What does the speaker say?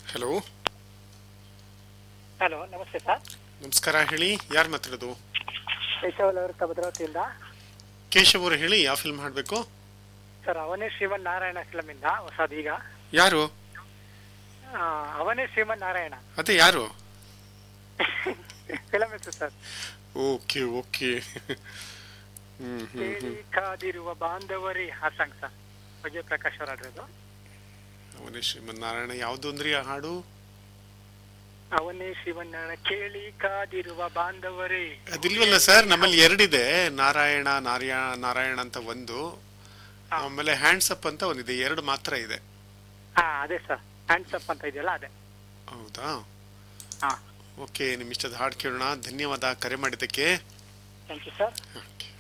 hello hello ನಮಸ್ತೆ sir ನಮಸ್ಕಾರ ಹೇಳಿ ಯಾರು ಮಾತಾಡೋದು ಕೇಶವಲ್ ಅವರ ಭದ್ರಾವತಿಯಿಂದ ಕೇಶವ್ ಅವರು ಹೇಳಿ ಯಾವ ಫಿಲ್ಮ್ ಹಾಡಬೇಕು ಸರ್ ಅವನೇ ಶ್ರೀಮನ್ ನಾರಾಯಣ ಫಿಲಮ್ ಇಂದ ಹೊಸದು ಈಗ ಯಾರು ಆ, ಅವನೇ ಶ್ರೀಮನ್ ನಾರಾಯಣ ಅದೇ ಯಾರು ಫಿಲಮ್ ಹೆಸರು sir okay okay hmm hmm ಕೇಳಿ ಕಾದಿರುವ ಬಾಂಧವರಿ ಆ ಸಾಂಗ್ ಸರ್ ವಿಜಯ್ ಪ್ರಕಾಶ್ ಅವ್ರು ಆಡಿರೋದು ಅವನೇ ಶ್ರೀಮನ್ನಾರಾಯಣ ಯಾವುದು ಅಂದ್ರಿ ಆ ಹಾಡು ಅವನೇ ಶ್ರೀಮನ್ನಾರಾಯಣ ಕೇಳಿ ಕಾದಿರುವ ಬಾಂಧವರೇ ಅದಿಲ್ವಲ್ಲ ಸರ್ ನಮ್ಮಲ್ಲಿ ಎರಡಿದೆ ನಾರಾಯಣ ನಾರ್ಯ ನಾರಾಯಣ ಅಂತ ಒಂದು ಆಮೇಲೆ ಹ್ಯಾಂಡ್ಸ್ ಅಪ್ ಅಂತ ಒಂದಿದೆ ಎರಡು ಮಾತ್ರ ಇದೆ ಹಾ ಅದೇ ಸರ್ ಹ್ಯಾಂಡ್ಸ್ ಅಪ್ ಅಂತ ಇದೆಯಲ್ಲ ಅದೇ ಹೌದಾ ಹಾ ಓಕೆ ನಿಮ್ಮ ಇಷ್ಟದ ಹಾಡು ಕೇಳೋಣ ಧನ್ಯವಾದ ಕರೆ ಮಾಡಿದ್ದಕ್ಕೆ ಥ್ಯಾಂಕ್ ಯು ಸರ್ ಓಕೆ